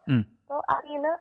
ഉം. അപ്പൊ അതിൽ നിന്ന്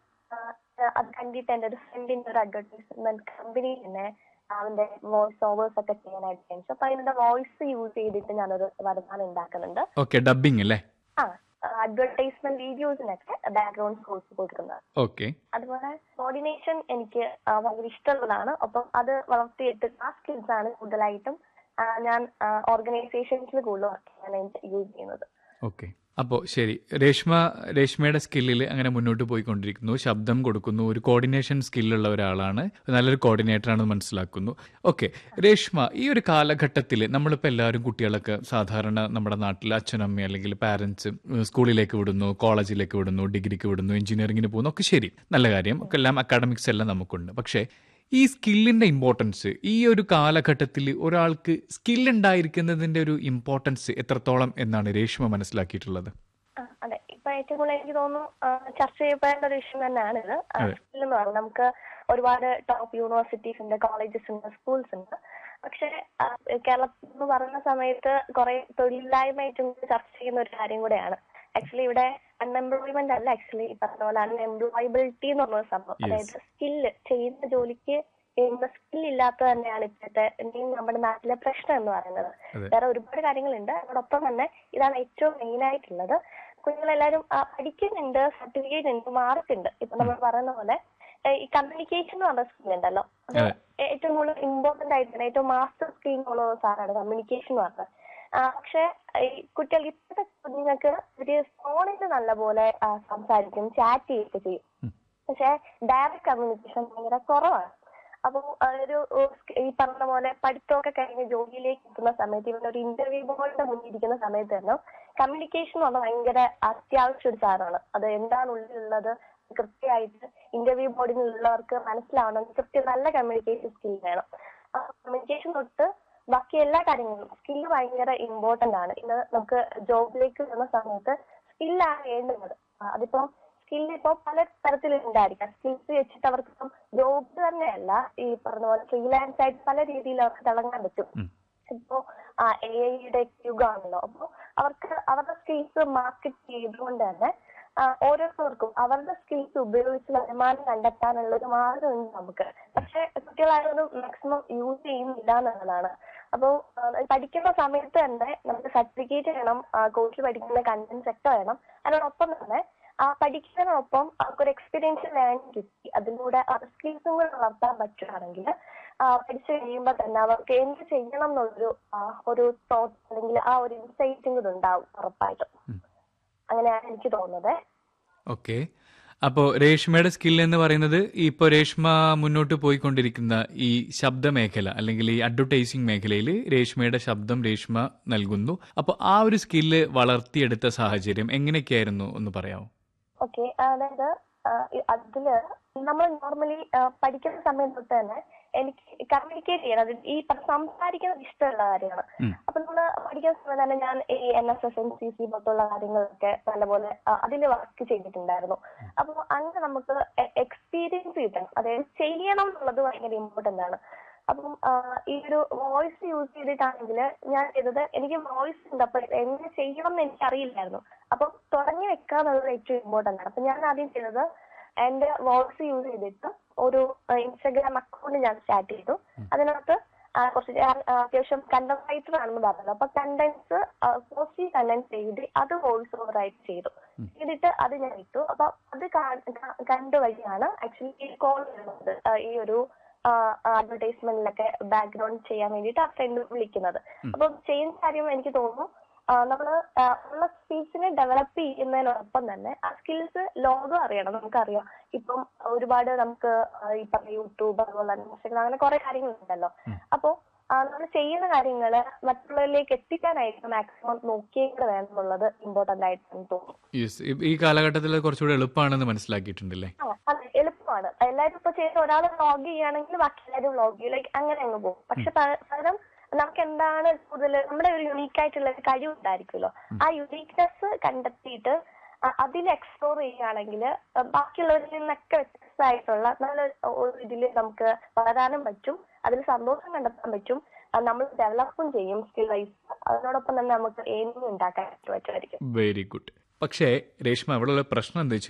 അത് കണ്ടിട്ട് എന്റെ ഒരു ഫ്രണ്ടിന്റെ ഒരു അഡ്വർടൈസ്മെന്റ് കമ്പനിയിൽ തന്നെ അവന്റെ വോയിസ് ഓവേഴ്സ് ഒക്കെ ചെയ്യാനായിട്ട് ശ്രമിച്ചു അപ്പൊ അതിന്റെ വോയിസ് യൂസ് ചെയ്തിട്ട് ഞാനൊരു വരുമാനം ഉണ്ടാക്കുന്നുണ്ട് ഓക്കെ ഡബിങ് അല്ലേ ആ അഡ്വർടൈസ്മെന്റ് വീഡിയോസിനൊക്കെ ബാക്ക്ഗ്രൗണ്ട് സ്കോഴ്സ് കൊടുക്കുന്നത് ഓക്കെ അതുപോലെ കോർഡിനേഷൻ എനിക്ക് ആ, ഭയങ്കര ഇഷ്ടമുള്ളതാണ് അപ്പം അത് വളർത്തിയിട്ട് ആ സ്കിൽസ് ആണ് കൂടുതലായിട്ടും ആ, ഞാൻ ഓർഗനൈസേഷൻസിൽ കൂടുതൽ വർക്ക് ചെയ്യാനായിട്ട് യൂസ് ചെയ്യുന്നത് ഓക്കെ അപ്പോൾ ശരി രേഷ്മ രേഷ്മയുടെ സ്കില്ലിൽ അങ്ങനെ മുന്നോട്ട് പോയിക്കൊണ്ടിരിക്കുന്നു ശബ്ദം കൊടുക്കുന്നു ഒരു കോർഡിനേഷൻ സ്കില്ലുള്ള ഒരാളാണ് നല്ലൊരു കോർഡിനേറ്റർ ആണെന്ന് മനസ്സിലാക്കുന്നു ഓക്കെ രേഷ്മ ഈ ഒരു കാലഘട്ടത്തിൽ നമ്മളിപ്പോൾ എല്ലാവരും കുട്ടികളൊക്കെ സാധാരണ നമ്മുടെ നാട്ടിൽ അച്ഛനമ്മ അല്ലെങ്കിൽ പാരൻസ് സ്കൂളിലേക്ക് വിടുന്നു കോളേജിലേക്ക് വിടുന്നു ഡിഗ്രിക്ക് വിടുന്നു എഞ്ചിനീയറിംഗിന് പോകുന്നു ഒക്കെ ശരി നല്ല കാര്യം ഒക്കെ എല്ലാം അക്കാഡമിക്സ് എല്ലാം നമുക്കുണ്ട് പക്ഷേ ഈ സ്കില്ലിന്റെ ഇമ്പോർട്ടൻസ് ഈ ഒരു കാലഘട്ടത്തിൽ ഒരാൾക്ക് സ്കിൽ ഉണ്ടായിരിക്കുന്നതിന്റെ ഒരു ഇമ്പോർട്ടൻസ് എത്രത്തോളം എന്നാണ് രേഷ്മ മനസ്സിലാക്കിയിട്ടുള്ളത് ആ, അതെ ഇപ്പൊ ഏറ്റവും കൂടുതൽ എനിക്ക് തോന്നുന്നു ആ, ചർച്ച ചെയ്യപ്പെടേണ്ട ഒരു വിഷയം തന്നെയാണിത് അതെ. സ്കിൽ എന്ന് പറയുന്നത് നമുക്ക് ഒരുപാട് ടോപ്പ് യൂണിവേഴ്സിറ്റീസ് ഉണ്ട് കോളേജസ് ഉണ്ട് സ്കൂൾസ് ഉണ്ട് പക്ഷെ ആ, കേരളത്തിൽ എന്ന് പറയുന്ന സമയത്ത് കുറെ തൊഴിലില്ലായ്മ ഏറ്റവും കൂടുതൽ ചർച്ച ചെയ്യുന്ന ഒരു കാര്യം കൂടെയാണ് ആക്ച്വലി ഇവിടെ അൺഎംപ്ലോയ്മെന്റ് അല്ല ആക്ച്വലി ഈ പറഞ്ഞ പോലെ അൺഎംപ്ലോയബിലിറ്റി എന്ന് പറഞ്ഞ സംഭവം Yes. അതായത് സ്കില്ല് ചെയ്യുന്ന ജോലിക്ക് ചെയ്യുന്ന സ്കിൽ ഇല്ലാത്ത തന്നെയാണ് ഇപ്പോഴത്തെ മെയിൻ നമ്മുടെ നാട്ടിലെ പ്രശ്നം എന്ന് പറയുന്നത് അതെ. വേറെ ഒരുപാട് കാര്യങ്ങളുണ്ട് അതോടൊപ്പം തന്നെ ഇതാണ് ഏറ്റവും മെയിൻ ആയിട്ടുള്ളത് കുഞ്ഞുങ്ങളെല്ലാരും ആ, പഠിക്കുന്നുണ്ട് സർട്ടിഫിക്കറ്റ് ഉണ്ട് മാർക്ക് ഉണ്ട് ഇപ്പൊ നമ്മൾ പറയുന്ന പോലെ ഏ, ഈ കമ്മ്യൂണിക്കേഷൻ എന്ന് പറഞ്ഞ സ്കിൽ ഉണ്ടല്ലോ അത് അതെ. ഏറ്റവും കൂടുതൽ ഇമ്പോർട്ടന്റ് ആയിട്ടാണ് ഏറ്റവും മാസ്റ്റർ സ്കിൽ എന്നുള്ള സാധനമാണ് കമ്മ്യൂണിക്കേഷൻ എന്ന് പറഞ്ഞത് ആ, പക്ഷെ ഈ കുട്ടികൾ ഇപ്പോഴത്തെ കുഞ്ഞുങ്ങൾക്ക് ഒരു ഫോണിൽ നല്ലപോലെ ആ, സംസാരിക്കും ചാറ്റ് ചെയ്യുകയൊക്കെ ചെയ്യും ഉം. പക്ഷെ ഡയറക്റ്റ് കമ്മ്യൂണിക്കേഷൻ ഭയങ്കര കുറവാണ് അപ്പൊ ഒരു ഉസ് ഈ പറഞ്ഞ പോലെ പഠിത്തമൊക്കെ കഴിഞ്ഞ് ജോലിയിലേക്ക് എത്തുന്ന സമയത്ത് ഇവൻ ഒരു ഇന്റർവ്യൂ ബോർഡിന്റെ മുന്നിൽ ഇരിക്കുന്ന സമയത്ത് തന്നെ കമ്മ്യൂണിക്കേഷൻ എന്ന് പറഞ്ഞാൽ ഭയങ്കര അത്യാവശ്യ ഒരു സാധനമാണ് അത് എന്താണ് ഉള്ളിലുള്ളത് കൃത്യമായിട്ട് ഇന്റർവ്യൂ ബോർഡിനുള്ളവർക്ക് മനസ്സിലാവണമെങ്കിൽ കൃത്യം നല്ല കമ്മ്യൂണിക്കേഷൻ സ്കിൽ വേണം ആ കമ്മ്യൂണിക്കേഷൻ തൊട്ട് ബാക്കി എല്ലാ കാര്യങ്ങളും സ്കില്ല് ഭയങ്കര ഇമ്പോർട്ടന്റ് ആണ് ഇന്ന് നമുക്ക് ജോബിലേക്ക് വരുന്ന സമയത്ത് സ്കില്ലാണ് വേണ്ടുന്നത് ആ, അതിപ്പം സ്കില്ല് ഇപ്പോൾ പല തരത്തിലുണ്ടായിരിക്കാം സ്കിൽസ് വെച്ചിട്ട് അവർക്ക് ഇപ്പം ജോബ് തന്നെയല്ല ഈ പറഞ്ഞ പോലെ ഫ്രീലാൻസ് ആയിട്ട് പല രീതിയിൽ അവർക്ക് തിളങ്ങാൻ പറ്റും ഉം. ഇപ്പോ എ ഐയുടെ യുഗമാണല്ലോ അപ്പൊ അവർക്ക് അവരുടെ സ്കിൽസ് മാർക്കറ്റ് ചെയ്തുകൊണ്ട് തന്നെ ആ, ഓരോരുത്തർക്കും അവരുടെ സ്കിൽസ് ഉപയോഗിച്ച് വരുമാനം കണ്ടെത്താനുള്ള ഒരു മാർഗമുണ്ട് നമുക്ക് പക്ഷെ കുട്ടികളാരും മാക്സിമം യൂസ് ചെയ്യുന്നില്ല എന്നുള്ളതാണ് അപ്പോൾ പഠിക്കുന്ന സമയത്ത് തന്നെ നമുക്ക് സർട്ടിഫിക്കറ്റ് വേണം കോഴ്സ് പഠിക്കുന്ന കണ്ടന്റ്സ് ഒക്കെ വേണം അതിനോടൊപ്പം തന്നെ ആ പഠിക്കുന്നതിനൊപ്പം അവർക്കൊരു എക്സ്പീരിയൻസ് ലേൺ കിട്ടി അതിലൂടെ ആ സ്കിൽസും കൂടെ വളർത്താൻ പറ്റുകയാണെങ്കിൽ പഠിച്ചു കഴിയുമ്പോൾ തന്നെ അവർക്ക് എന്ത് ചെയ്യണം എന്നുള്ളൊരു ആ, ഒരു തോട്ട് അല്ലെങ്കിൽ ആ ഒരു ഇൻസൈറ്റും കൂടെ ഉണ്ടാവും ഉറപ്പായിട്ടും ഉം. അങ്ങനെയാണ് എനിക്ക് തോന്നുന്നത് ഓക്കെ അപ്പോൾ രേഷ്മയുടെ സ്കിൽ എന്ന് പറയുന്നത് ഇപ്പോൾ രേഷ്മ മുന്നോട്ട് പോയിക്കൊണ്ടിരിക്കുന്ന ഈ ശബ്ദ മേഖല അല്ലെങ്കിൽ ഈ അഡ്വർടൈസിങ് മേഖലയിൽ രേഷ്മയുടെ ശബ്ദം രേഷ്മ നൽകുന്നു അപ്പോൾ ആ ഒരു സ്കില്ല് വളർത്തിയെടുത്ത സാഹചര്യം എങ്ങനെയൊക്കെയായിരുന്നു ഒന്ന് പറയാമോ ഓക്കെ അതായത് ആ, ഈ അതില് നമ്മൾ നോർമലി പഠിക്കുന്ന സമയം തൊട്ട് തന്നെ എനിക്ക് കമ്മ്യൂണിക്കേറ്റ് ചെയ്യണം അത് ഈ പ- സംസാരിക്കുന്നത് ഇഷ്ടമുള്ള കാര്യമാണ് ഉം. അപ്പൊ നമ്മള് പഠിക്കുന്ന സമയത്ത് തന്നെ ഞാൻ ഈ N S S N C C പോലുള്ള കാര്യങ്ങളൊക്കെ നല്ലപോലെ അതിൽ വർക്ക് ചെയ്തിട്ടുണ്ടായിരുന്നു അപ്പൊ അങ്ങനെ നമുക്ക് എക്സ്പീരിയൻസ് കിട്ടണം അതായത് ചെയ്യണം എന്നുള്ളത് ഭയങ്കര ഇമ്പോർട്ടന്റ് ആണ് അപ്പം ആ, ഈ ഒരു വോയിസ് യൂസ് ചെയ്തിട്ടാണെങ്കിൽ ഞാൻ ചെയ്തത് എനിക്ക് വോയിസ് ഉണ്ട് അപ്പൊ എങ്ങനെ ചെയ്യണം എന്ന് എനിക്ക് അറിയില്ലായിരുന്നു അപ്പൊ തുടങ്ങി വെക്കുക എന്നുള്ളത് ഏറ്റവും ഇമ്പോർട്ടന്റ് ആണ് അപ്പൊ ഞാൻ ആദ്യം ചെയ്തത് എന്റെ വോയിസ് യൂസ് ചെയ്തിട്ട് ഒരു ഇൻസ്റ്റാഗ്രാം അക്കൗണ്ട് ഞാൻ സ്റ്റാർട്ട് ചെയ്തു അതിനകത്ത് ആ, കുറച്ച് ഞാൻ ആ, അത്യാവശ്യം കണ്ടന്റ് റൈറ്റർ ആണെന്ന് പറഞ്ഞത് അപ്പൊ കണ്ടന്റ്സ് പോസിറ്റീവ് കണ്ടന്റ് എഴുതി അത് വോയിസ് ഓവർ ആയിട്ട് ചെയ്തു ചെയ്തിട്ട് അത് ഞാൻ ഇട്ടു അപ്പൊ അത് കാ- കാ- കണ്ട വഴിയാണ് ആക്ച്വലി ഈ കോൾ വരുന്നത് ആ, ഈ ഒരു അഡ്വർടൈസ്മെന്റിലൊക്കെ ബാക്ക്ഗ്രൗണ്ട് ചെയ്യാൻ വേണ്ടിയിട്ട് ആ ഫ്രണ്ട് വിളിക്കുന്നത് അപ്പൊ ചെയ്യുന്ന കാര്യം എനിക്ക് തോന്നുന്നു ആ, നമ്മള് ആ, ഉള്ള സ്കിൽസിനെ ഡെവലപ്പ് ചെയ്യുന്നതിനോടൊപ്പം തന്നെ ആ സ്കിൽസ് ലോകം അറിയണം നമുക്കറിയാം ഇപ്പം ഒരുപാട് നമുക്ക് ആ, ഈ പറഞ്ഞ യൂട്യൂബ് അതുപോലെ തന്നെ ഇൻസ്റ്റാഗ്രാം അങ്ങനെ കുറെ കാര്യങ്ങളുണ്ടല്ലോ അപ്പോ നമ്മൾ ചെയ്യുന്ന കാര്യങ്ങള് മറ്റുള്ളവരിലേക്ക് എത്തിക്കാനായിട്ട് മാക്സിമം നോക്കിയും കൂടെ വേണം എന്നുള്ളത് ഇമ്പോർട്ടന്റ് ആയിട്ട് എനിക്ക് തോന്നുന്നു യെസ് ഈ കാലഘട്ടത്തിൽ കുറച്ചുകൂടെ എളുപ്പമാണെന്ന് മനസ്സിലാക്കിയിട്ടുണ്ടല്ലേ ആ, അതെ എളുപ്പമാണ് എല്ലാരും ഇപ്പൊ ചെയ്ത് ഒരാൾ വ്ളോഗ് ചെയ്യുകയാണെങ്കിൽ ബാക്കി എല്ലാവരും വ്ളോഗ് ചെയ്യും ലൈക്ക് അങ്ങനെ അങ്ങ് പോകും പക്ഷെ പ- പകരം നമുക്ക് എന്താണ് കൂടുതൽ നമ്മുടെ ഒരു യുണീക്ക് ആയിട്ടുള്ള ഒരു കഴിവ് ഉണ്ടായിരിക്കുമല്ലോ ആ യുണീക്നെസ് കണ്ടെത്തിയിട്ട് അ- അതിൽ എക്സ്പ്ലോർ ചെയ്യുകയാണെങ്കിൽ ബാക്കിയുള്ളവരിൽ നിന്നൊക്കെ വ്യത്യസ്തമായിട്ടുള്ള നല്ല ഒരു ഇതിൽ നമുക്ക് വളരാനും പറ്റും അതിൽ സന്തോഷം കണ്ടെത്താൻ പറ്റും അത് നമ്മൾ ഡെവലപ്പും ചെയ്യും സ്കിൽ വൈസ് അതിനോടൊപ്പം തന്നെ നമുക്ക് ഏണിംഗ് ഉണ്ടാക്കാൻ പറ്റുമായിരിക്കും വെരി ഗുഡ് പക്ഷേ രേഷ്മ അവിടെയുള്ള പ്രശ്നം എന്താ വെച്ച്